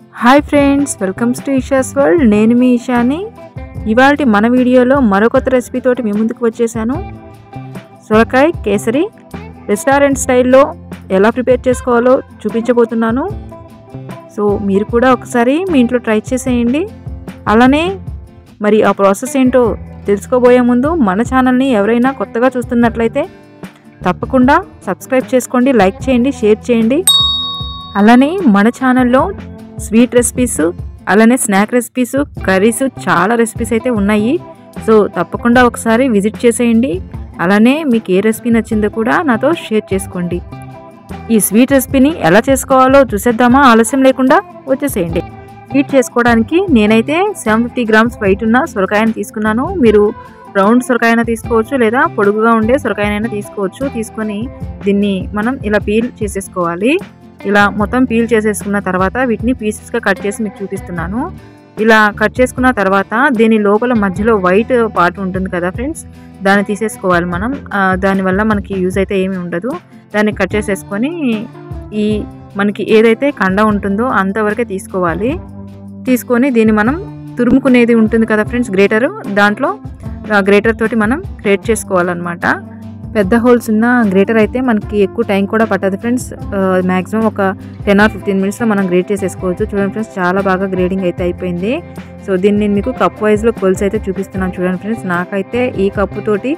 hi friends welcomes to Isha's world నేను మీ ఇషాని ఇవాళ మన వీడియోలో మరో కొత్త రెసిపీ తోటి మీ ముందుకు వచ్చేసాను సొరకాయ కేసరి రెస్టారెంట్ స్టైల్లో ఎలా ప్రిపేర్ చేసుకోవాలో చూపించబోతున్నాను సో మీరు కూడా ఒకసారి మీ ఇంట్లో ట్రై చేసేయండి అలానే మరి ఆ ప్రాసెస్ ఏంటో తెలుసుకోబోయే ముందు మన ఛానల్ని ఎవరైనా కొత్తగా చూస్తున్నట్లయితే తప్పకుండా సబ్స్క్రైబ్ చేసుకోండి లైక్ చేయండి షేర్ చేయండి అలానే మన ఛానల్లో స్వీట్ రెసిపీస్ అలానే స్నాక్ రెసిపీస్ కర్రీస్ చాలా రెసిపీస్ అయితే ఉన్నాయి సో తప్పకుండా ఒకసారి విజిట్ చేసేయండి అలానే మీకు ఏ రెసిపీ నచ్చిందో కూడా నాతో షేర్ చేసుకోండి ఈ స్వీట్ రెసిపీని ఎలా చేసుకోవాలో చూసేద్దామా ఆలస్యం లేకుండా వచ్చేసేయండి స్వీట్ చేసుకోవడానికి నేనైతే సెవెన్ ఫిఫ్టీ గ్రామ్స్ వైట్ ఉన్న సొరకాయని తీసుకున్నాను మీరు రౌండ్ సొరకాయన తీసుకోవచ్చు లేదా పొడుగుగా ఉండే సొరకాయనైనా తీసుకోవచ్చు తీసుకొని దీన్ని మనం ఇలా పీల్ చేసేసుకోవాలి ఇలా మొత్తం పీల్ చేసేసుకున్న తర్వాత వీటిని పీసెస్గా కట్ చేసి మీకు చూపిస్తున్నాను ఇలా కట్ చేసుకున్న తర్వాత దీని లోపల మధ్యలో వైట్ పార్ట్ ఉంటుంది కదా ఫ్రెండ్స్ దాన్ని తీసేసుకోవాలి మనం ఆ, దానివల్ల మనకి యూజ్ అయితే ఏమీ ఉండదు దాన్ని కట్ చేసేసుకొని ఈ మనకి ఏదైతే కండ ఉంటుందో అంతవరకే తీసుకోవాలి తీసుకొని దీన్ని మనం తురుముకునేది ఉంటుంది కదా ఫ్రెండ్స్ గ్రేటర్ దాంట్లో గ్రేటర్ తోటి మనం గ్రేట్ చేసుకోవాలన్నమాట పెద్ద హోల్స్ ఉన్న గ్రేటర్ అయితే మనకి ఎక్కువ టైం కూడా పట్టదు ఫ్రెండ్స్ మ్యాక్సిమం ఒక టెన్ ఆర్ ఫిఫ్టీన్ మినిట్స్లో మనం గ్రేట్ చేసేసుకోవచ్చు చూడండి ఫ్రెండ్స్ చాలా బాగా గ్రేడింగ్ అయితే అయిపోయింది సో దీన్ని నేను మీకు కప్ వైజ్లో కొలిసి అయితే చూపిస్తున్నాను చూడండి ఫ్రెండ్స్ నాకైతే ఈ కప్పు తోటి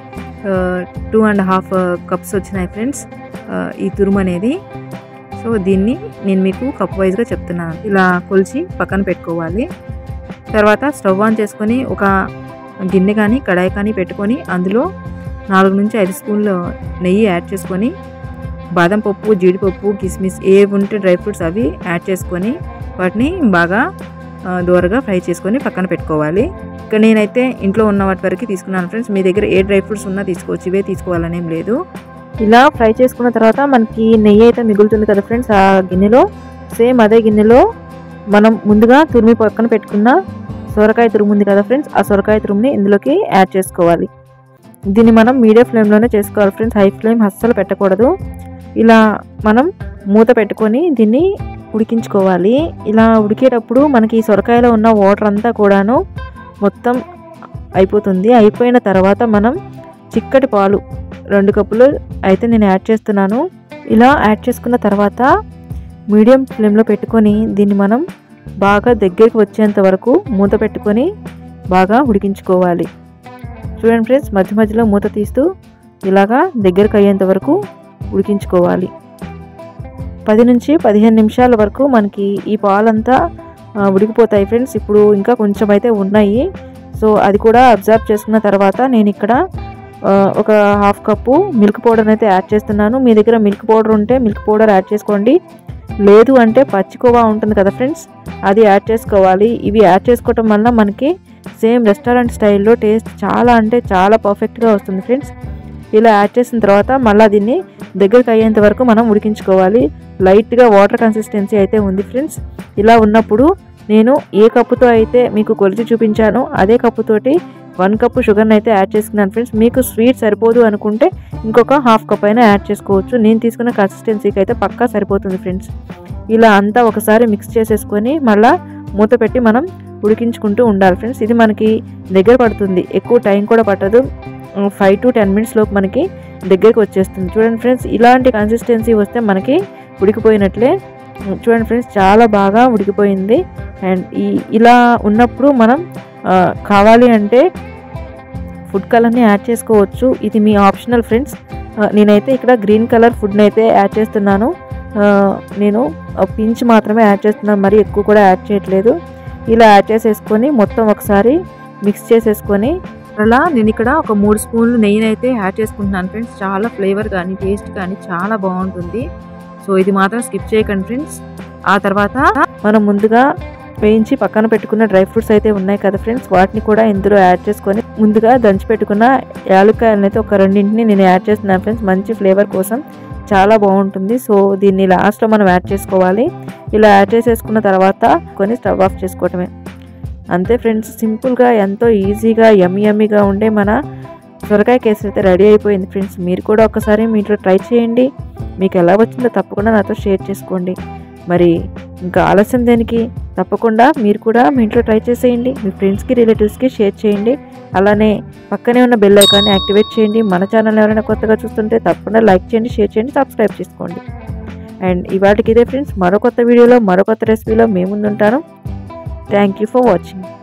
టూ అండ్ హాఫ్ కప్స్ వచ్చినాయి ఫ్రెండ్స్ ఈ తురుము అనేది సో దీన్ని నేను మీకు కప్ వైజ్గా చెప్తున్నాను ఇలా కొలిచి పక్కన పెట్టుకోవాలి తర్వాత స్టవ్ ఆన్ చేసుకొని ఒక గిన్నె కానీ కడాయి కానీ పెట్టుకొని అందులో నాలుగు నుంచి ఐదు స్పూన్లు నెయ్యి యాడ్ చేసుకొని బాదం పప్పు జీడిపప్పు కిస్మిస్ ఏ ఉంటే డ్రై ఫ్రూట్స్ అవి యాడ్ చేసుకొని వాటిని బాగా ఆ, దూరగా ఫ్రై చేసుకొని పక్కన పెట్టుకోవాలి ఇక్కడ నేనైతే ఇంట్లో ఉన్న వాటి వరకు తీసుకున్నాను ఫ్రెండ్స్ మీ దగ్గర ఏ డ్రై ఫ్రూట్స్ ఉన్నా తీసుకోవచ్చు ఇవే తీసుకోవాలనేం లేదు ఇలా ఫ్రై చేసుకున్న తర్వాత మనకి నెయ్యి అయితే మిగులుతుంది కదా ఫ్రెండ్స్ ఆ గిన్నెలో సేమ్ అదే గిన్నెలో మనం ముందుగా తురిమి పక్కన పెట్టుకున్న సొరకాయ తురుము ఉంది కదా ఫ్రెండ్స్ ఆ సొరకాయ తురుముని ఇందులోకి యాడ్ చేసుకోవాలి దీన్ని మనం మీడియం ఫ్లేమ్లోనే చేసుకోవాలి ఫ్రెండ్స్ హై ఫ్లేమ్ అస్సలు పెట్టకూడదు ఇలా మనం మూత పెట్టుకొని దీన్ని ఉడికించుకోవాలి ఇలా ఉడికేటప్పుడు మనకి ఈ సొరకాయలో ఉన్న వాటర్ అంతా కూడాను మొత్తం అయిపోతుంది అయిపోయిన తర్వాత మనం చిక్కటి పాలు రెండు కప్పులు అయితే నేను యాడ్ చేస్తున్నాను ఇలా యాడ్ చేసుకున్న తర్వాత మీడియం ఫ్లేమ్లో పెట్టుకొని దీన్ని మనం బాగా దగ్గరికి వచ్చేంత వరకు మూత పెట్టుకొని బాగా ఉడికించుకోవాలి చూడండి ఫ్రెండ్స్ మధ్య మధ్యలో మూత తీస్తూ ఇలాగా దగ్గరకు అయ్యేంత వరకు ఉడికించుకోవాలి పది నుంచి పదిహేను నిమిషాల వరకు మనకి ఈ పాలంతా ఆ, ఉడికిపోతాయి ఫ్రెండ్స్ ఇప్పుడు ఇంకా కొంచెం అయితే ఉన్నాయి సో అది కూడా అబ్జర్వ్ చేసుకున్న తర్వాత నేను ఇక్కడ ఆ, ఒక హాఫ్ కప్పు మిల్క్ పౌడర్ అయితే యాడ్ చేస్తున్నాను మీ దగ్గర మిల్క్ పౌడర్ ఉంటే మిల్క్ పౌడర్ యాడ్ చేసుకోండి లేదు అంటే పచ్చికోవా ఉంటుంది కదా ఫ్రెండ్స్ అది యాడ్ చేసుకోవాలి ఇవి యాడ్ చేసుకోవటం వల్ల మనకి సేమ్ రెస్టారెంట్ స్టైల్లో టేస్ట్ చాలా అంటే చాలా పర్ఫెక్ట్గా వస్తుంది ఫ్రెండ్స్ ఇలా యాడ్ చేసిన తర్వాత మళ్ళీ దీన్ని దగ్గరికి అయ్యేంత వరకు మనం ఉడికించుకోవాలి లైట్గా వాటర్ కన్సిస్టెన్సీ అయితే ఉంది ఫ్రెండ్స్ ఇలా ఉన్నప్పుడు నేను ఏ కప్పుతో అయితే మీకు కొలిచి చూపించానో అదే కప్పుతోటి వన్ కప్పు షుగర్ని అయితే యాడ్ చేసుకున్నాను ఫ్రెండ్స్ మీకు స్వీట్ సరిపోదు అనుకుంటే ఇంకొక హాఫ్ కప్ అయినా యాడ్ చేసుకోవచ్చు నేను తీసుకున్న కన్సిస్టెన్సీకి అయితే పక్కా సరిపోతుంది ఫ్రెండ్స్ ఇలా అంతా ఒకసారి మిక్స్ చేసేసుకొని మళ్ళీ మూత పెట్టి మనం ఉడికించుకుంటూ ఉండాలి ఫ్రెండ్స్ ఇది మనకి దగ్గర పడుతుంది ఎక్కువ టైం కూడా పట్టదు ఫైవ్ టు టెన్ మినిట్స్ లోపు మనకి దగ్గరికి వచ్చేస్తుంది చూడండి ఫ్రెండ్స్ ఇలాంటి కన్సిస్టెన్సీ వస్తే మనకి ఉడికిపోయినట్లే చూడండి ఫ్రెండ్స్ చాలా బాగా ఉడికిపోయింది అండ్ ఈ ఇలా ఉన్నప్పుడు మనం ఆ, కావాలి అంటే ఫుడ్ కలర్ని యాడ్ చేసుకోవచ్చు ఇది మీ ఆప్షనల్ ఫ్రెండ్స్ ఆ, నేనైతే ఇక్కడ గ్రీన్ కలర్ ఫుడ్ని అయితే యాడ్ చేస్తున్నాను ఆ, నేను పించ్ మాత్రమే యాడ్ చేస్తున్నాను మరి ఎక్కువ కూడా యాడ్ చేయట్లేదు ఇలా యాడ్ చేసేసుకొని మొత్తం ఒకసారి మిక్స్ చేసేసుకొని అలా నేను ఇక్కడ ఒక మూడు స్పూన్లు నెయ్యిని అయితే యాడ్ చేసుకుంటున్నాను ఫ్రెండ్స్ చాలా ఫ్లేవర్ కానీ టేస్ట్ కానీ చాలా బాగుంటుంది సో ఇది మాత్రం స్కిప్ చేయకండి ఫ్రెండ్స్ ఆ తర్వాత మనం ముందుగా వేయించి పక్కన పెట్టుకున్న డ్రై ఫ్రూట్స్ అయితే ఉన్నాయి కదా ఫ్రెండ్స్ వాటిని కూడా ఇందులో యాడ్ చేసుకొని ముందుగా దంచి పెట్టుకున్న యాలక్కాయలను అయితే ఒక రెండింటిని నేను యాడ్ చేస్తున్నాను ఫ్రెండ్స్ మంచి ఫ్లేవర్ కోసం చాలా బాగుంటుంది సో దీన్ని లాస్ట్లో మనం యాడ్ చేసుకోవాలి ఇలా యాడ్ చేసేసుకున్న తర్వాత కొన్ని స్టవ్ ఆఫ్ చేసుకోవటమే అంతే ఫ్రెండ్స్ సింపుల్గా ఎంతో ఈజీగా యమ్మి యమ్మీగా ఉండే మన సొరకాయ కేసరి అయితే రెడీ అయిపోయింది ఫ్రెండ్స్ మీరు కూడా ఒకసారి మీ ఇంట్లో ట్రై చేయండి మీకు ఎలా వచ్చిందో తప్పకుండా నాతో షేర్ చేసుకోండి మరి ఇంకా ఆలస్యం దేనికి తప్పకుండా మీరు కూడా మీ ఇంట్లో ట్రై చేసేయండి మీ ఫ్రెండ్స్కి రిలేటివ్స్కి షేర్ చేయండి అలానే పక్కనే ఉన్న బెల్ ఐకాన్ని యాక్టివేట్ చేయండి మన ఛానల్ ఎవరైనా కొత్తగా చూస్తుంటే తప్పకుండా లైక్ చేయండి షేర్ చేయండి సబ్స్క్రైబ్ చేసుకోండి అండ్ ఇవాటికి ఇదే ఫ్రెండ్స్ మరో కొత్త వీడియోలో మరో కొత్త రెసిపీలో మేము ముందుంటాను థ్యాంక్ యూ ఫర్ వాచింగ్